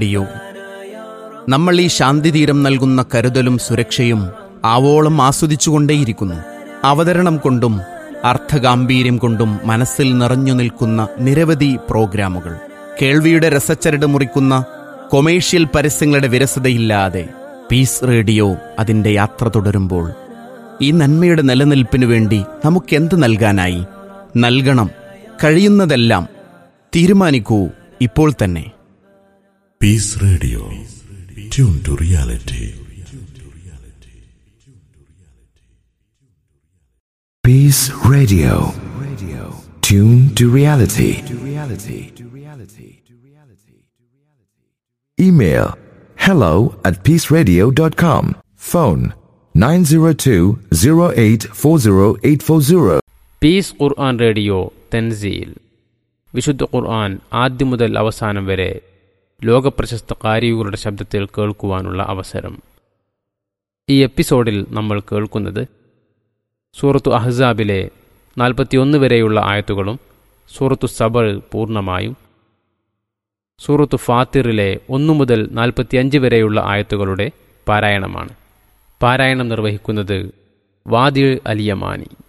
Deo നമ്മൾ ഈ ശാന്തിതീരം നൽകുന്ന കരുതലും സുരക്ഷയും ആവോളം ആസ്വദിച്ചുകൊണ്ടേയിരിക്കുന്നു അവതരണം കൊണ്ടും അർത്ഥഗാംഭീര്യം കൊണ്ടും മനസ്സിൽ നിറഞ്ഞു നിൽക്കുന്ന നിരവധി പ്രോഗ്രാമുകൾ കേൾവിയുടെ രസച്ചരട് മുറിക്കുന്ന കൊമേഴ്ഷ്യൽ പരസ്യങ്ങളുടെ വിരസതയില്ലാതെ പീസ് റേഡിയോ അതിൻ്റെ യാത്ര തുടരുമ്പോൾ ഈ നന്മയുടെ നിലനിൽപ്പിനു വേണ്ടി നമുക്കെന്ത് നൽകാനായി നൽകണം കഴിയുന്നതെല്ലാം തീരുമാനിക്കൂ ഇപ്പോൾ തന്നെ peace radio tune to reality Peace Radio. Radio. Tune to reality. To reality. To reality. To reality. Email hello at peaceradio.com. Phone 902-0840840. Peace Quran radio തെൻസീൽ വിശുദ്ധ ഖുർആൻ ആദ്യം മുതൽ അവസാനം വരെ ലോകപ്രശസ്ത കാരികളുടെ ശബ്ദത്തിൽ കേൾക്കുവാനുള്ള അവസരം ഈ എപ്പിസോഡിൽ നമ്മൾ കേൾക്കുന്നത് സൂറത്തു അഹ്സാബിലെ നാൽപ്പത്തിയൊന്ന് വരെയുള്ള ആയത്തുകളും സൂറത്തു സബൾ പൂർണ്ണമായും സൂറത്തു ഫാത്തിറിലെ ഒന്നു മുതൽ നാൽപ്പത്തിയഞ്ച് വരെയുള്ള ആയത്തുകളുടെ പാരായണമാണ് പാരായണം നിർവഹിക്കുന്നത് വാദിൾ അലിയമാനി